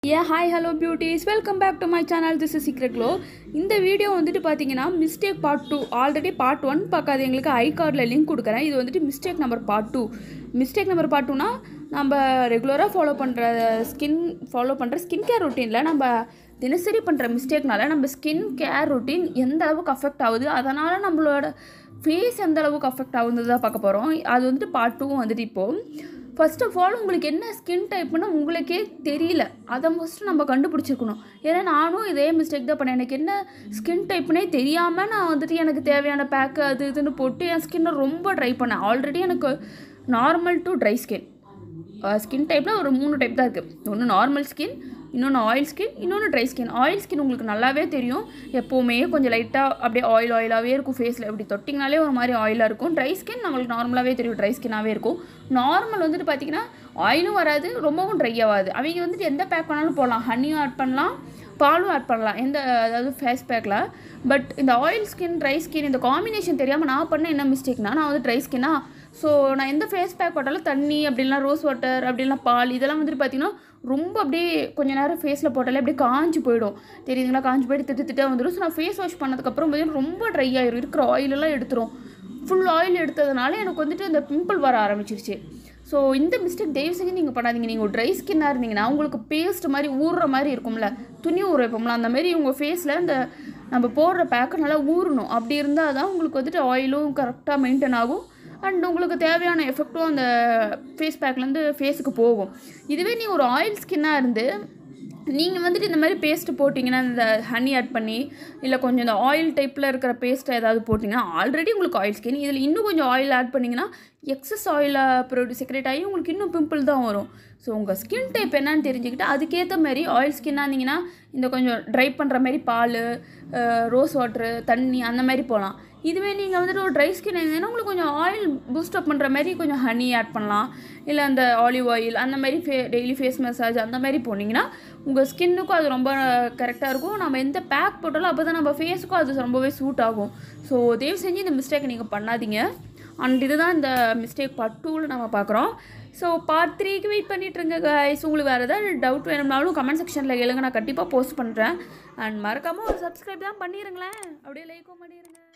A hi hello beauties welcome back to my channel this is secret glow இந்த video வந்துட்டு பார்த்தீங்கன்னா mistake part two already part one பார்க்காத எங்களுக்கு ஐ கார்டில் லிங்க் கொடுக்குறேன் இது வந்துட்டு mistake number part two mistake number part டூனா நம்ம ரெகுலராக ஃபாலோ பண்ணுற ஸ்கின் ஃபாலோ பண்ணுற ஸ்கின் கேர் ரொட்டீனில் நம்ம தினசரி பண்ணுற மிஸ்டேக்னால நம்ம ஸ்கின் கேர் ரொட்டீன் எந்த அளவுக்கு அஃபெக்ட் ஆகுது அதனால் நம்மளோட ஃபேஸ் எந்த அளவுக்கு அஃபெக்ட் ஆகுது தான் பார்க்க போகிறோம் அது வந்துட்டு பார்ட் டூவும் வந்துட்டு இப்போது ஃபர்ஸ்ட் ஆஃப் ஆல் உங்களுக்கு என்ன ஸ்கின் டைப்னு உங்களுக்கே தெரியல அதை ஃபஸ்ட்டு நம்ம கண்டுபிடிச்சிருக்கணும் ஏன்னா நானும் இதே மிஸ்டேக் தான் பண்ணேன் எனக்கு என்ன ஸ்கின் டைப்னே தெரியாமல் நான் வந்துட்டு எனக்கு தேவையான பேக்கு அது இதுன்னு போட்டு என் ஸ்கின்னை ரொம்ப ட்ரை பண்ணேன் ஆல்ரெடி எனக்கு normal to dry skin skin டைப்பில் ஒரு மூணு டைப் தான் இருக்குது ஒன்று நார்மல் ஸ்கின் இன்னொன்று ஆயில் ஸ்கின் இன்னொன்று ட்ரை ஸ்கின் ஆயில் ஸ்கின் உங்களுக்கு நல்லாவே தெரியும் எப்போவுமே கொஞ்சம் லைட்டாக அப்படியே ஆயில் ஆயிலாகவே இருக்கும் ஃபேஸில் இப்படி தொட்டிங்கனாலே ஒரு மாதிரி ஆயிலாக இருக்கும் ட்ரை ஸ்கின் நம்மளுக்கு நார்மலாகவே தெரியும் ட்ரை ஸ்கின்னாகவே இருக்கும் நார்மல் வந்துட்டு பார்த்தீங்கன்னா ஆயிலும் வராது ரொம்பவும் ட்ரை ஆகாது அவங்க வந்துட்டு எந்த பேக் பண்ணாலும் போடலாம் ஹனியும் ஆட் பண்ணலாம் பாலும் ஆட் பண்ணலாம் எந்த அதாவது ஃபேஸ் பேக்கில் பட் இந்த ஆயில் ஸ்கின் ட்ரை ஸ்கின் இந்த காம்பினேஷன் தெரியாமல் நான் பண்ண என்ன மிஸ்டேக்னா நான் வந்து ட்ரை ஸ்கின்னா ஸோ நான் எந்த ஃபேஸ் பேக் போட்டாலும் தண்ணி அப்படிலாம் ரோஸ் வாட்டர் அப்படிலாம் பால் இதெல்லாம் வந்துட்டு பார்த்தீங்கன்னா ரொம்ப அப்படியே கொஞ்ச நேரம் ஃபேஸில் போட்டாலே அப்படியே காஞ்சி போயிடும் தெரியுதுங்களா காஞ்சி போயிட்டு திட்டு திட்டாக வந்துடும் ஸோ நான் ஃபேஸ் வாஷ் பண்ணதுக்கப்புறம் பார்த்தீங்கன்னா ரொம்ப ட்ரை ஆயிரும் இருக்கிற ஆயிலெல்லாம் எடுத்துரும் ஃபுல் ஆயில் எடுத்ததுனால எனக்கு வந்துட்டு அந்த பிம்பிள் வர ஆரம்பிச்சிருச்சு ஸோ இந்த மிஸ்டேக் தயவு செஞ்சு நீங்கள் பண்ணாதீங்க நீங்கள் ஒரு ட்ரை ஸ்கின்னாக இருந்தீங்கன்னா உங்களுக்கு பேஸ்ட் மாதிரி ஊறுற மாதிரி இருக்கும்ல துணி ஊற வைப்போம்ல அந்த மாதிரி உங்கள் ஃபேஸில் இந்த நம்ம போடுற பேக்கை நல்லா ஊறணும் அப்படி இருந்தால் தான் உங்களுக்கு வந்துட்டு ஆயிலும் கரெக்டாக மெயின்டைன் ஆகும் அண்ட் உங்களுக்கு தேவையான எஃபெக்ட்டும் அந்த ஃபேஸ் பேக்லேருந்து ஃபேஸுக்கு போகும் இதுவே நீங்கள் ஒரு ஆயில் ஸ்கின்னாக இருந்து நீங்கள் வந்துட்டு இந்த மாதிரி பேஸ்ட்டு போட்டிங்கன்னா இந்த ஹனி ஆட் பண்ணி இல்லை கொஞ்சம் இந்த ஆயில் டைப்பில் இருக்கிற பேஸ்ட்டை ஏதாவது போட்டிங்கன்னா ஆல்ரெடி உங்களுக்கு ஆயில் ஸ்கின் இதில் இன்னும் கொஞ்சம் ஆயில் ஆட் பண்ணிங்கன்னா எக்ஸஸ் ஆயிலை ப்ரொடியூஸ் செக்ரேட் ஆகி உங்களுக்கு இன்னும் பிம்பிள் தான் வரும் ஸோ உங்கள் ஸ்கின் டைப் என்னன்னு தெரிஞ்சுக்கிட்டு அதுக்கேற்ற மாதிரி ஆயில் ஸ்கின்னாக இருந்தீங்கன்னா இந்த கொஞ்சம் ட்ரை பண்ணுற மாதிரி பால் ரோஸ் வாட்ரு தண்ணி அந்த மாதிரி போகலாம் இதுவே நீங்கள் வந்துட்டு ஒரு ட்ரை ஸ்கின் இருந்தீங்கன்னா உங்களுக்கு கொஞ்சம் ஆயில் பூஸ்டப் பண்ணுற மாதிரி கொஞ்சம் ஹனி ஆட் பண்ணலாம் இல்லை அந்த ஆலிவ் ஆயில் அந்த மாதிரி ஃபே டெய்லி ஃபேஸ் மசாஜ் அந்த மாதிரி போனீங்கன்னா உங்கள் ஸ்கின்னுக்கும் அது ரொம்ப கரெக்டாக இருக்கும் நம்ம எந்த பேக் போட்டாலும் அப்போ தான் நம்ம ஃபேஸுக்கும் அது ரொம்பவே சூட் ஆகும் ஸோ தயவு செஞ்சு இந்த மிஸ்டேக்கை நீங்கள் பண்ணாதீங்க அண்ட் இதுதான் இந்த மிஸ்டேக் பார்ட் டூவில் நம்ம பார்க்குறோம் ஸோ பார்ட் த்ரீக்கு வெயிட் பண்ணிட்டு இருங்க கைஸ் உங்களுக்கு வேறு ஏதாவது டவுட் வேணும்னாலும் கமெண்ட் செக்ஷனில் கேளுங்க நான் கண்டிப்பாக போஸ்ட் பண்ணுறேன் அண்ட் மறக்காமல் ஒரு சப்ஸ்கிரைப் தான் பண்ணிடுங்களேன் அப்படியே லைக்கும் பண்ணிடுங்க